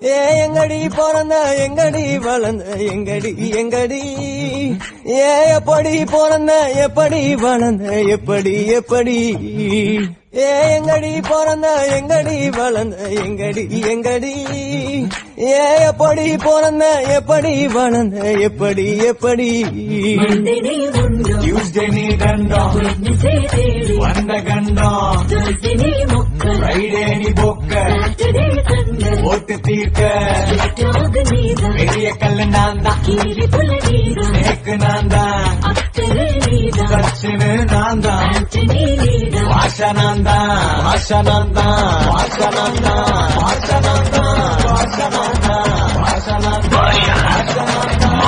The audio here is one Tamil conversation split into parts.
ஏ எங்கடி பிறந்த எங்கடி வளர்ந்த எங்கடி எங்கடி ஏ எப்படி பிறந்த எப்படி வளர்ந்த எப்படி எப்படி ஏ எங்கடி பிறந்த எங்கடி வளர்ந்த எங்கடி எங்கடி ஏ எப்படி பிறந்த எப்படி வளர்ந்த எப்படி எப்படி மந்திரி உண்டோ டியூஸ்டே நீ தண்டம் வெட்னஸ்டே தேடி வந்த கண்டம் thursday மொக்க ஃப்ரைடே நீ பொக்க சாட்டர்டே சண்டே ஓட்டு தீர்க்க டாக் நீதான் பெரிய கல்லு நான் தான் கீரி புல நீதான் நேக்கு நான் தான் அக்கறை நீதான் சச்சினு நான் தான் ஆண்டனி நீதான் பாஷா நான் தான் பாஷா நான் தான் பாஷா நான் தான் பாஷா நான் தான் பாஷா நான் தான் பாஷா நான் தான்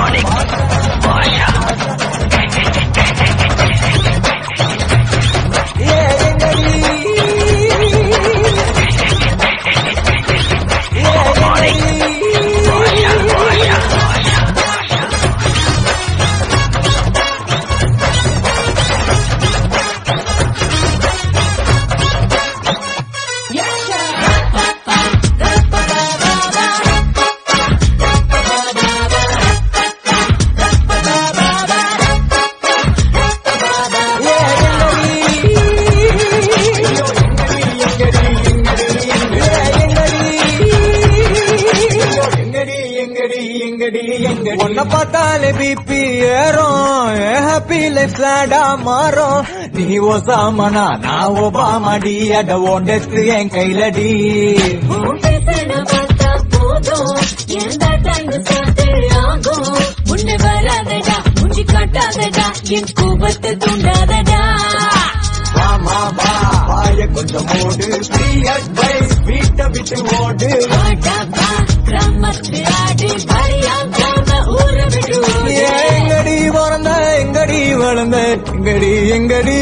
ஏ எங்கடி ஏ எங்கடி ஏ எங்கடி எங்கடி எங்கடி எங்கடி எங்கடி உன்னை பார்த்தாலே பிபி ஏறும் ஹாப்பி லைஃப் ஸ்லாடா மாறும் நீ ஒசாமனா நான் ஒபாமடி அட ஓன் டெஸ்ட் என் கையிலடி உன் பேசன பார்த்தா போதும் எந்த டைம் சாட்டே ஆகும் முன்ன வராதடா முஞ்சி காட்டாதடா என் கோபத்தை தூண்டாதடா வாமா வா வாய கொஞ்சம் மூடு ஃப்ரீ அட்வைஸ் வீட்டை விட்டு ஓடு வாடா வா கிராமத்து ஆடி பரியாங்காம ஊர விட்டு ஓடு. ஏ எங்கடி பிறந்த எங்கடி வளர்ந்த எங்கடி எங்கடி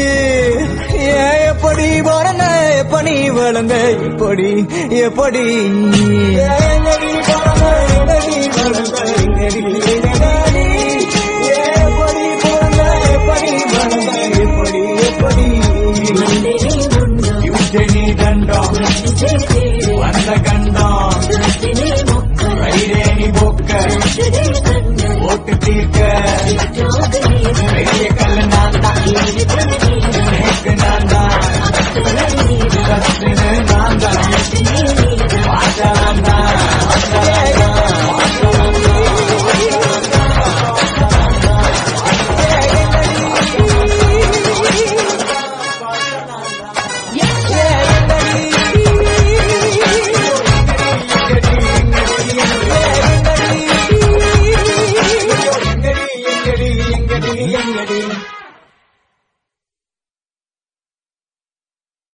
ஏ எப்படி பிறந்த எப்படி வளர்ந்த எப்படி எப்படி